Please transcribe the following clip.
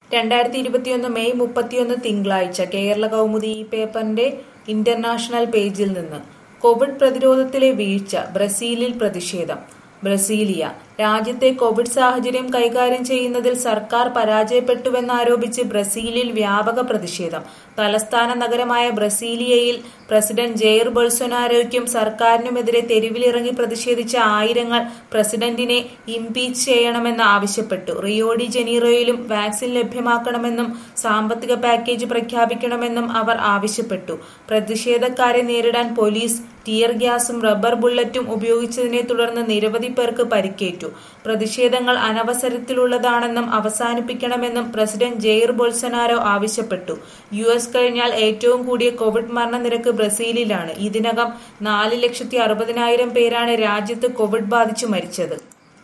രണ്ടായിരത്തി ഇരുപത്തിയൊന്ന് മെയ് മുപ്പത്തിയൊന്ന് തിങ്കളാഴ്ച കേരള കൗമുദി ഈ പേപ്പറിന്റെ ഇന്റർനാഷണൽ പേജിൽ നിന്ന് കോവിഡ് പ്രതിരോധത്തിലെ വീഴ്ച ബ്രസീലിൽ പ്രതിഷേധം ബ്രസീലിയ രാജ്യത്തെ കോവിഡ് സാഹചര്യം കൈകാര്യം ചെയ്യുന്നതിൽ സർക്കാർ പരാജയപ്പെട്ടുവെന്നാരോപിച്ച് ബ്രസീലിൽ വ്യാപക പ്രതിഷേധം തലസ്ഥാന നഗരമായ ബ്രസീലിയയിൽ പ്രസിഡന്റ് ജെയർ ബൊൾസൊനാരോയ്ക്കും സർക്കാരിനുമെതിരെ തെരുവിലിറങ്ങി പ്രതിഷേധിച്ച ആയിരങ്ങൾ പ്രസിഡന്റിനെ ഇംപീച്ച് ചെയ്യണമെന്ന് ആവശ്യപ്പെട്ടു റിയോ ഡി ജനീറോയിലും വാക്സിൻ ലഭ്യമാക്കണമെന്നും സാമ്പത്തിക പാക്കേജ് പ്രഖ്യാപിക്കണമെന്നും അവർ ആവശ്യപ്പെട്ടു പ്രതിഷേധക്കാരെ നേരിടാൻ പോലീസ് ടിയർ ഗ്യാസും റബ്ബർ ബുള്ളറ്റും ഉപയോഗിച്ചതിനെ തുടർന്ന് നിരവധി പേർക്ക് പരിക്കേറ്റു പ്രതിഷേധങ്ങൾ അനവസരത്തിലുള്ളതാണെന്നും അവസാനിപ്പിക്കണമെന്നും പ്രസിഡന്റ് ജെയർ ബൊൾസനാരോ ആവശ്യപ്പെട്ടു യു എസ് കഴിഞ്ഞാൽ ഏറ്റവും കൂടിയ കോവിഡ് മരണനിരക്ക് ബ്രസീലിലാണ് ഇതിനകം നാല് ലക്ഷത്തി അറുപതിനായിരം പേരാണ് രാജ്യത്ത് കോവിഡ് ബാധിച്ചു മരിച്ചത്